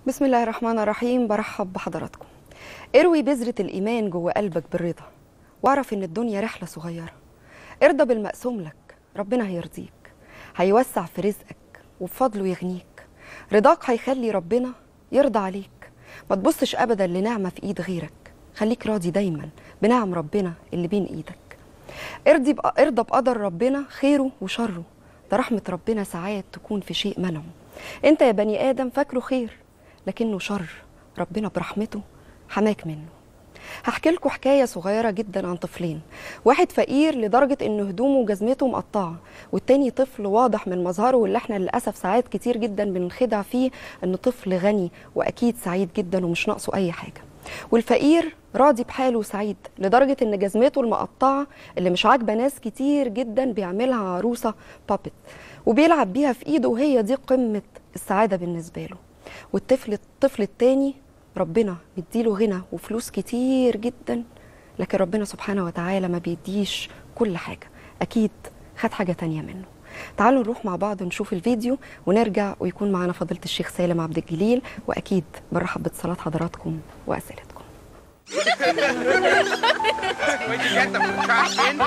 بسم الله الرحمن الرحيم برحب بحضراتكم اروي بذرة الإيمان جوه قلبك بالرضا واعرف إن الدنيا رحلة صغيرة ارضى بالمقسوم لك ربنا هيرضيك هيوسع في رزقك وبفضله يغنيك رضاك هيخلي ربنا يرضى عليك ما تبصش أبدا لنعمة في إيد غيرك خليك راضي دايما بنعم ربنا اللي بين إيدك ارضي بق... ارضى بقدر ربنا خيره وشره ده رحمة ربنا ساعات تكون في شيء منعه انت يا بني آدم فاكره خير لكنه شر ربنا برحمته حماك منه هحكي لكم حكايه صغيره جدا عن طفلين واحد فقير لدرجه ان هدومه وجزمته مقطعه والتاني طفل واضح من مظهره واللي احنا للاسف ساعات كتير جدا بنخدع فيه انه طفل غني واكيد سعيد جدا ومش ناقصه اي حاجه والفقير راضي بحاله وسعيد لدرجه ان جزمته المقطعه اللي مش عاجبه ناس كتير جدا بيعملها عروسه بابت وبيلعب بيها في ايده وهي دي قمه السعاده بالنسبه له والطفل الطفل التاني ربنا مديله غنى وفلوس كتير جدا لكن ربنا سبحانه وتعالى ما بيديش كل حاجة أكيد خد حاجة تانية منه تعالوا نروح مع بعض نشوف الفيديو ونرجع ويكون معنا فضيلة الشيخ سالم عبد الجليل وأكيد برحب باتصالات حضراتكم وأسئلتكم ودي جت مش عارفين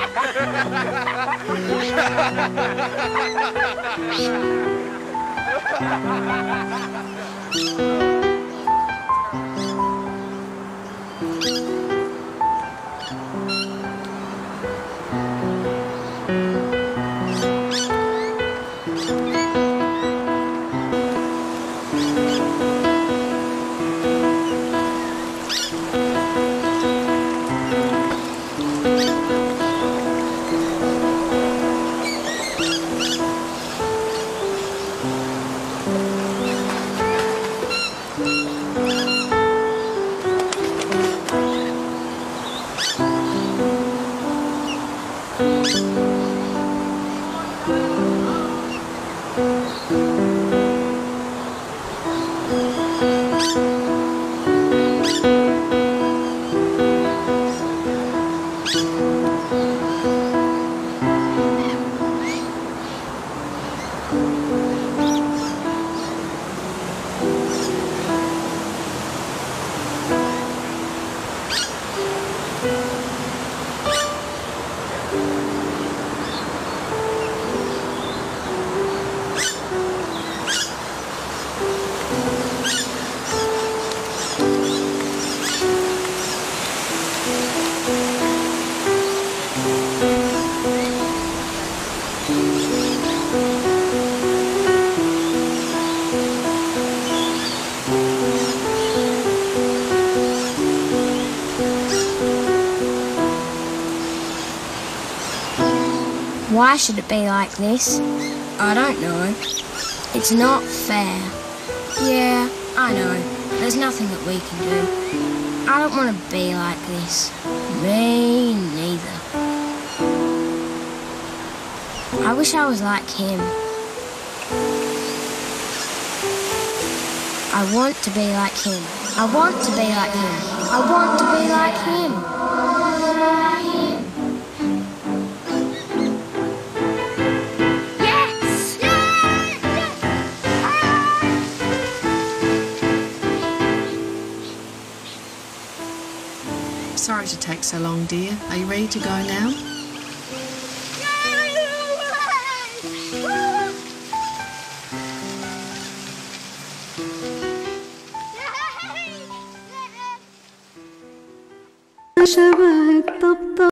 Why should it be like this? I don't know. It's not fair. Yeah, I know. There's nothing that we can do. I don't want to be like this. Me neither. I wish I was like him. I want to be like him. I want to be like him. I want to be like him. Yes! Sorry to take so long, dear. Are you ready to go now? شبه الطبطب